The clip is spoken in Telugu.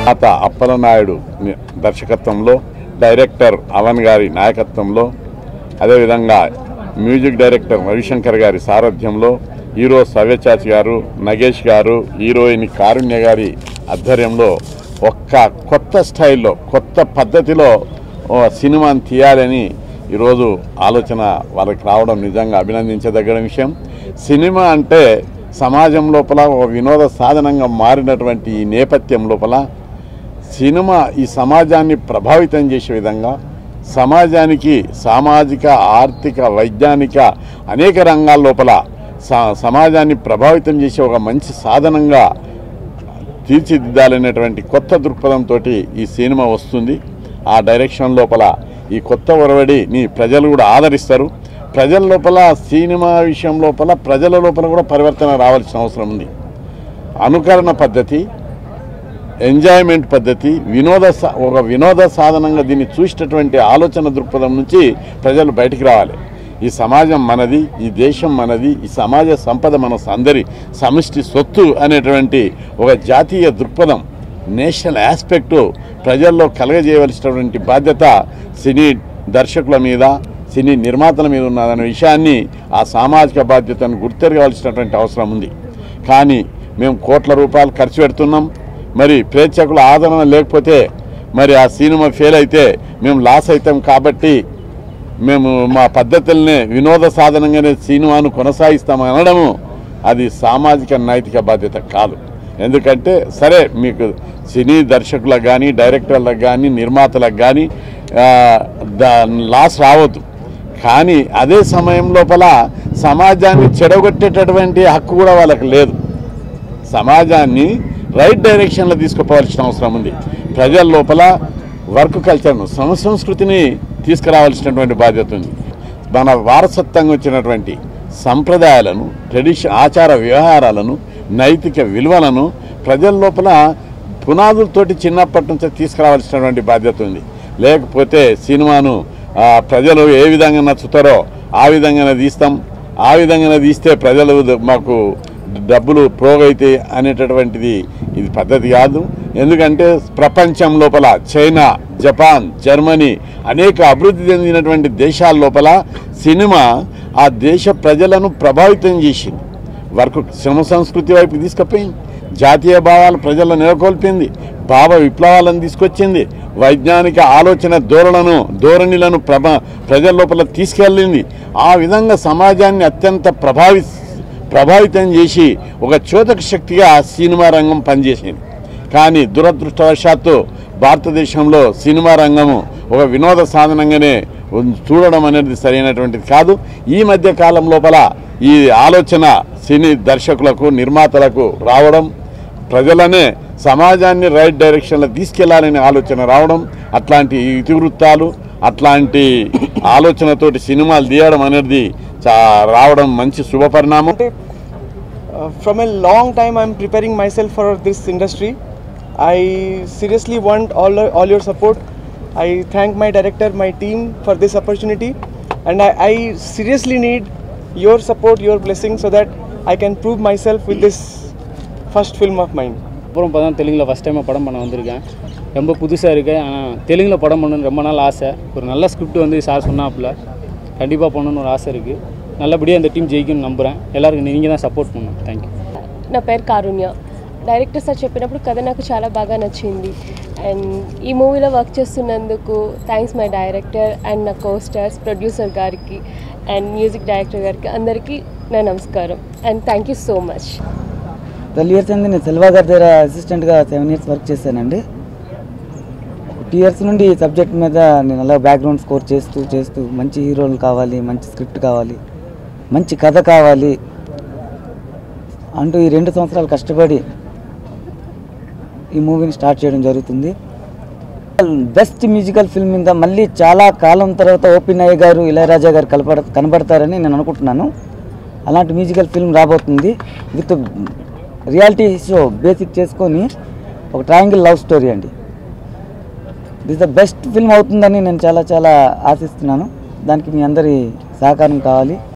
తాత అప్పలనాయుడు ని- దర్శకత్వంలో డైరెక్టర్ అవన్ గారి నాయకత్వంలో అదేవిధంగా మ్యూజిక్ డైరెక్టర్ రవిశంకర్ గారి సారథ్యంలో హీరో సవ్యచాచి గారు నగేష్ గారు హీరోయిన్ కారుణ్య గారి ఆధ్వర్యంలో ఒక్క కొత్త స్టైల్లో కొత్త పద్ధతిలో ఓ సినిమాని తీయాలని ఈరోజు ఆలోచన వాళ్ళకి రావడం నిజంగా అభినందించదగిన విషయం సినిమా అంటే సమాజం లోపల ఒక వినోద సాధనంగా మారినటువంటి ఈ నేపథ్యం లోపల సినిమా ఈ సమాజాన్ని ప్రభావితం చేసే విధంగా సమాజానికి సామాజిక ఆర్థిక వైజ్ఞానిక అనేక రంగాల లోపల స- సమాజాన్ని ప్రభావితం చేసే ఒక మంచి సాధనంగా తీర్చిదిద్దాలనేటువంటి కొత్త దృక్పథంతో ఈ సినిమా వస్తుంది ఆ డైరెక్షన్ లోపల ఈ కొత్త ఒరవడిని ప్రజలు కూడా ఆదరిస్తారు ప్రజల లోపల సినిమా విషయం లోపల ప్రజల లోపల కూడా పరివర్తన రావాల్సిన అవసరం ఉంది అనుకరణ పద్ధతి ఎంజాయ్మెంట్ పద్ధతి వినోద సా- ఒక వినోద సాధనంగా దీన్ని చూసేటటువంటి ఆలోచన దృక్పథం నుంచి ప్రజలు బయటికి రావాలి ఈ సమాజం మనది ఈ దేశం మనది ఈ సమాజ సంపద మన అందరి సమిష్టి సొత్తు అనేటువంటి ఒక జాతీయ దృక్పథం నేషనల్ ఆస్పెక్టు ప్రజల్లో కలగజేయవలసినటువంటి బాధ్యత సినీ దర్శకుల మీద సినీ నిర్మాతల మీద ఉన్నదనే విషయాన్ని ఆ సామాజిక బాధ్యతను గుర్తెరగవలసినటువంటి అవసరం ఉంది కానీ మేము కోట్ల రూపాయలు ఖర్చు పెడుతున్నాం మరి ప్రేక్షకుల ఆదరణ లేకపోతే మరి ఆ సినిమా ఫెయిల్ అయితే మేము లాస్ అవుతాం కాబట్టి మేము మా పద్ధతుల్ని వినోద సాధనంగానే సినిమాను కొనసాగిస్తాం అనడము అది సామాజిక నైతిక బాధ్యత కాదు ఎందుకంటే సరే మీకు సినీ దర్శకులకు కానీ డైరెక్టర్లకు కానీ నిర్మాతలకు కానీ లాస్ రావద్దు కానీ అదే సమయం లోపల సమాజాన్ని చెడగొట్టేటటువంటి హక్కు కూడా వాళ్ళకి లేదు సమాజాన్ని రైట్ డైరెక్షన్లో తీసుకుపోవాల్సిన అవసరం ఉంది ప్రజల లోపల వర్క్ కల్చర్ను సంస్కృతిని తీసుకురావాల్సినటువంటి బాధ్యత ఉంది మన వారసత్వంగా వచ్చినటువంటి సంప్రదాయాలను ట్రెడిషన్ ఆచార వ్యవహారాలను నైతిక విలువలను ప్రజల లోపల పునాదులతోటి చిన్నప్పటి నుంచి తీసుకురావాల్సినటువంటి బాధ్యత ఉంది లేకపోతే సినిమాను ఆ, ప్రజలు ఏ విధంగా నచ్చుతారో ఆ విధంగానే తీస్తాం ఆ విధంగానే తీస్తే ప్రజలు ద- మాకు డబ్బులు ప్రోగైతే అనేటటువంటిది ఇది పద్ధతి కాదు ఎందుకంటే ప్రపంచం లోపల చైనా జపాన్ జర్మనీ అనేక అభివృద్ధి చెందినటువంటి దేశాల లోపల సినిమా ఆ దేశ ప్రజలను ప్రభావితం చేసింది వర్క్ శ్రమ సంస్కృతి వైపు తీసుకుపోయింది జాతీయ భావాలు ప్రజల్లో నెలకొల్పింది భావ విప్లవాలను తీసుకొచ్చింది వైజ్ఞానిక ఆలోచన ధోరణను ధోరణిలను ప్రభ ప్రజల లోపల తీసుకెళ్ళింది ఆ విధంగా సమాజాన్ని అత్యంత ప్రభావి ప్రభావితం చేసి ఒక చోదక శక్తిగా సినిమా రంగం పనిచేసింది కానీ దురదృష్టవశాత్తు భారతదేశంలో సినిమా రంగము ఒక వినోద సాధనంగానే ఉన్- చూడడం అనేది సరైనటువంటిది కాదు ఈ మధ్య కాలం లోపల ఈ ఆలోచన సినీ దర్శకులకు నిర్మాతలకు రావడం ప్రజలనే సమాజాన్ని రైట్ డైరెక్షన్లో తీసుకెళ్లాలనే ఆలోచన రావడం అట్లాంటి ఇతివృత్తాలు అట్లాంటి ఆలోచనతోటి సినిమాలు తీయడం అనేది చా రావడం మంచి శుభపరిణామం అంటే uh, from a long time i'm preparing myself for this industry i seriously want all, all your support i thank my director my team for this opportunity and I, I seriously need your support your blessing so that i can prove myself with this first film of mine அப்புறம் இப்போ தான் தெலுங்கில் ஃபஸ்ட் டைமாக படம் பண்ண வந்திருக்கேன் ரொம்ப புதுசாக இருக்கு ஆனால் தெலுங்கில் படம் பண்ணணும்னு ரொம்ப நாள் ஆசை ஒரு நல்ல ஸ்கிரிப்ட் வந்து சார் சொன்னாப்புல கண்டிப்பாக பண்ணணும்னு ஒரு ஆசை இருக்குது நல்லபடியாக இந்த டீம் ஜெயிக்கும்னு நம்புகிறேன் எல்லாருக்கும் நீங்கள் தான் సపోర్ట్ பண்ணணும் థ్యాంక్ యూ నా పేరు కారుణ్య డైరెక్టర్ సార్ చెప్పినప్పుడు కథ నాకు చాలా బాగా నచ్చింది అండ్ ఈ మూవీలో వర్క్ చేస్తున్నందుకు థ్యాంక్స్ మై డైరెక్టర్ అండ్ నా కోస్టర్స్ ప్రొడ్యూసర్ గారికి అండ్ మ్యూజిక్ డైరెక్టర్ గారికి అందరికీ నా నమస్కారం and thank you so much twelve years అయింది నేను సెల్వా గారి దగ్గర అసిస్టెంట్గా సెవెన్ ఇయర్స్ వర్క్ చేశానండి టూ ఇయర్స్ నుండి ఈ సబ్జెక్ట్ మీద నేను అలా బ్యాక్గ్రౌండ్ స్కోర్ చేస్తూ చేస్తూ మంచి హీరోలు కావాలి మంచి స్క్రిప్ట్ కావాలి మంచి కథ కావాలి అంటూ ఈ రెండు సంవత్సరాలు కష్టపడి ఈ మూవీని స్టార్ట్ చేయడం జరుగుతుంది బెస్ట్ మ్యూజికల్ ఫిల్మ్ మీద మళ్ళీ చాలా కాలం తర్వాత ఓపీ నాయ్ గారు ఇళయరాజా గారు కలపడ కనబడతారని నేను అనుకుంటున్నాను అలాంటి మ్యూజికల్ ఫిల్మ్ రాబోతుంది విత్ రియాలిటీ షో బేసిక్ చేసుకొని ఒక ట్రయాంగిల్ లవ్ స్టోరీ అండి దిస్ ద బెస్ట్ ఫిల్మ్ అవుతుందని నేను చాలా చాలా ఆశిస్తున్నాను దానికి మీ అందరి సహకారం కావాలి